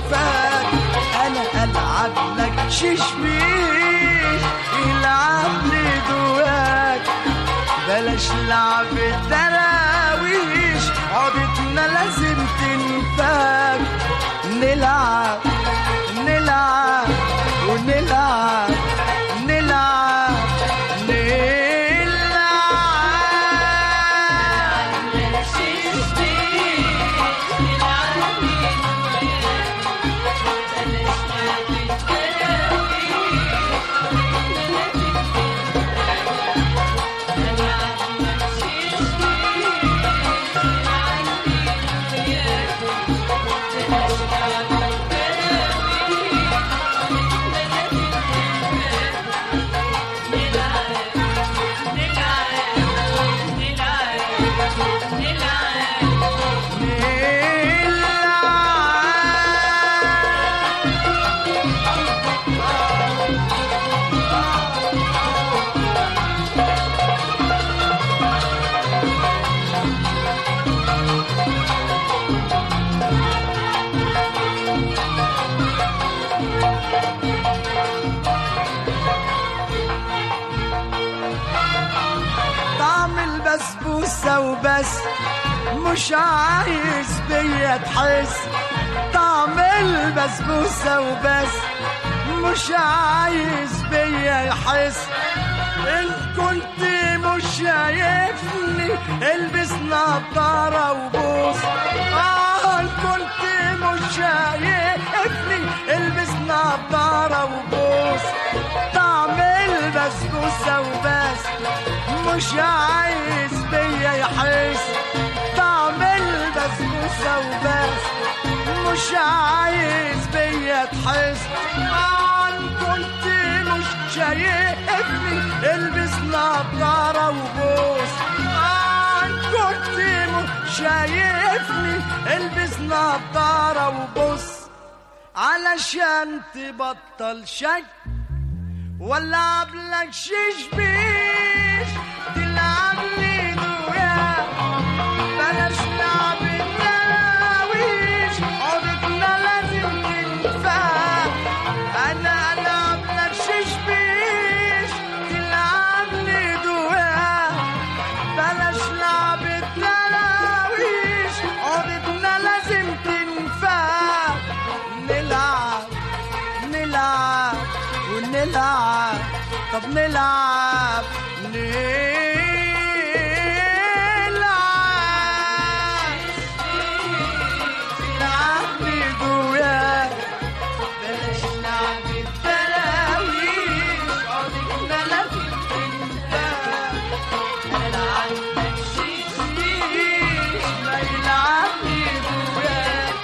تنفاك انا العب لك ششبيش يلعب لي دواك بلاش لعب الدراويش عقدتنا لازم تنفاك نلعب نلعب ونلعب نلعب نلعب طعم البسبوسة وبس مش عايز بيا تحس طعم البسبوسة وبس مش عايز بيا يحس ان كنت مش شايفني البس نضارة وبوس اه ان كنت مش شايفني البس نضارة وبوس طعم البسبوسة وبس مش عايز بيا يحس طعم البسبوسة وبس مش عايز بيا تحس عن كنت مش شايفني البس نضارة وبوس عن كنت مش شايفني البس نضارة وبوس علشان تبطل شك ولا عبلك ششبيش تلعب لي دويا بلاش لعب الدراويش عودتنا لازم تنفع انا العب لك ششبيش تلعب لي دويا بلاش لعب الدراويش عودتنا لازم تنفع نلعب نلعب ونلعب طب نلعب نلعب نلعب بدوياك بلاش لعب الدراويش عودتنا لازم تنفع نلعب شيش ما يلعب بدوياك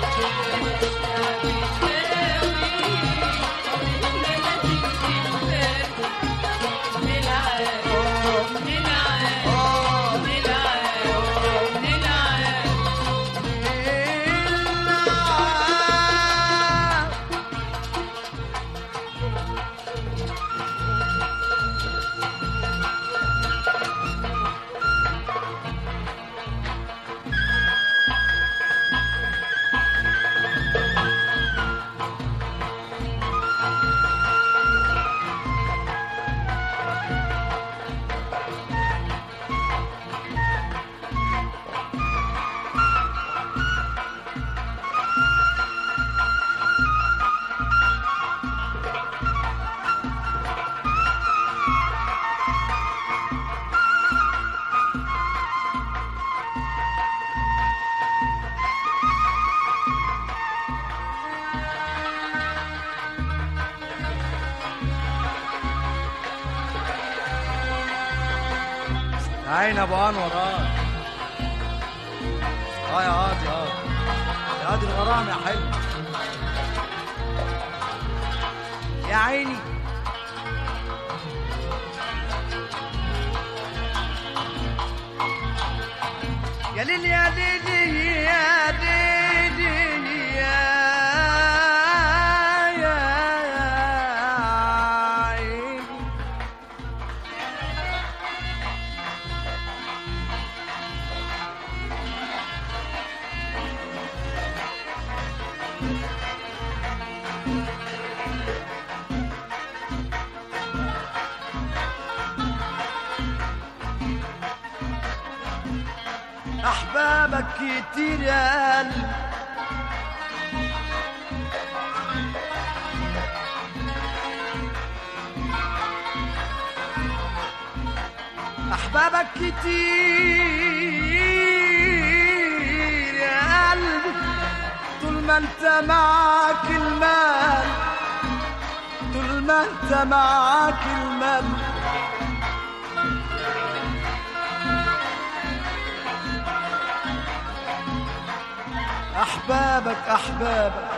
عين ابو انور اه اه يا هادي اه يا هادي الغرام يا حلو يا عيني يا ليل يا ليل يا ليل يا يا يا عيني احبابك كتير يا قلبي احبابك كتير يا قلبي طول ما انت معاك المال طول ما انت معاك المال احبابك احبابك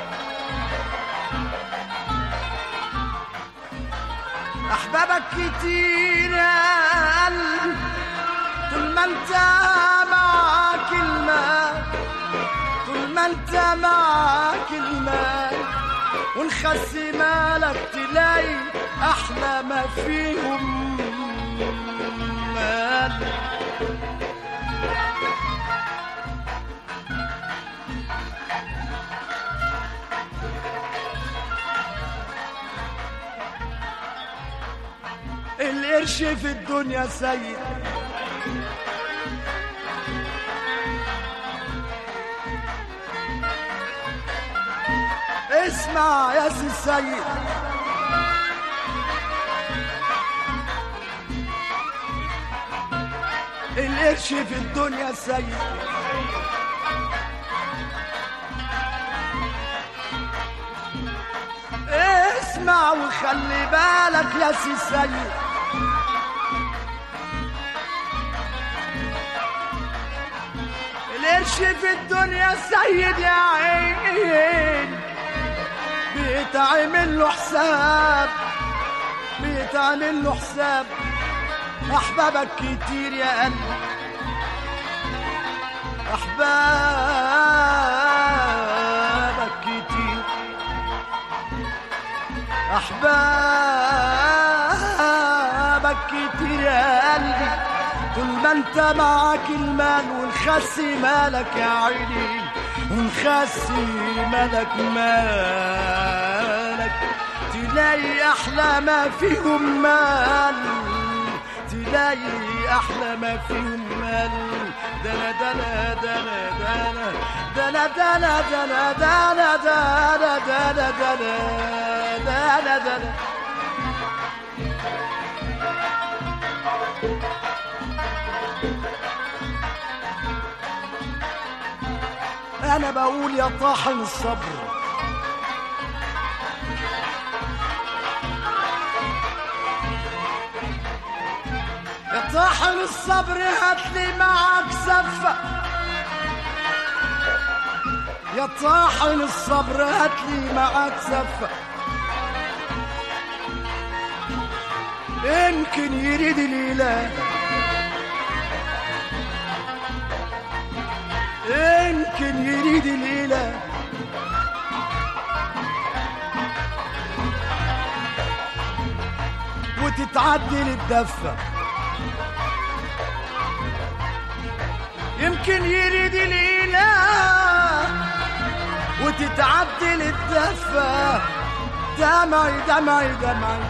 احبابك كتير يا قلبي طول ما انت معاك المال طول ما انت معاك المال ونخسي مالك تلاقي احلى ما فيهم مال القرش في الدنيا سيد اسمع يا سي السيد القرش في الدنيا سيد اسمع وخلي بالك يا سي السيد القرش في الدنيا سيد يا عين بيتعمل له حساب بيتعمل له حساب احبابك كتير يا قلبي احبابك كتير احبابك كتير يا قلبي طول ما انت معاك المال والخسي مالك يا عيني ونخسي مالك مالك تلاقي احلى ما فيهم مال تلاقي احلى ما فيهم مال دنا دنا دنا دنا دنا دنا دنا دنا دنا دنا دنا دنا دنا انا بقول يا طاحن الصبر يا طاحن الصبر هاتلي معاك سفة يا طاحن الصبر هاتلي معاك سفة يمكن يريد الإله يمكن يريد الإله وتتعدل الدفة يمكن يريد الإله وتتعدل الدفة دمعي دمعي دمعي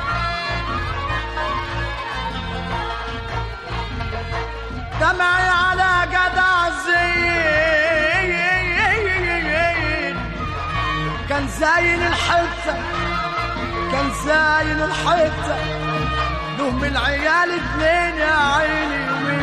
دمعي على جدع الزين كان زاين الحتة كان زاين الحتة له من العيال اتنين يا عيني ومن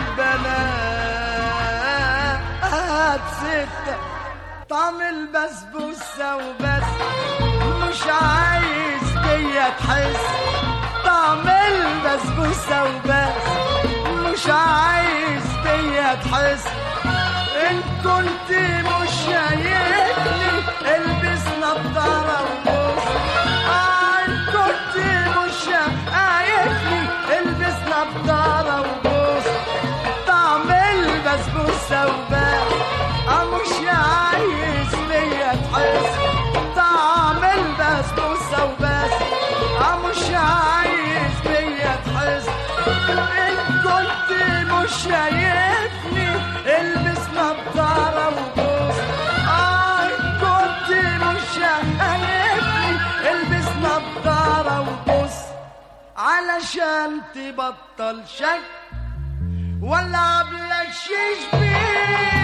بنات ستة طعم البسبوسة وبس مش عايز بيا تحس طعم البسبوسة وبس مش عايز بيا تحس ان كنت مش شايفني البس نضارة وبص آه ان كنت مش شايفني البس نضارة وبص طعم البسبوسة وبس اه مش عايز بيا تحس طعم البسبوسة وبس اه مش عايز بيا تحس ان كنت مش شايفني البس نضارة وبص اه ان كنت مش شايفني البس نضارة وبص علشان تبطل شك ولا بلشش بيه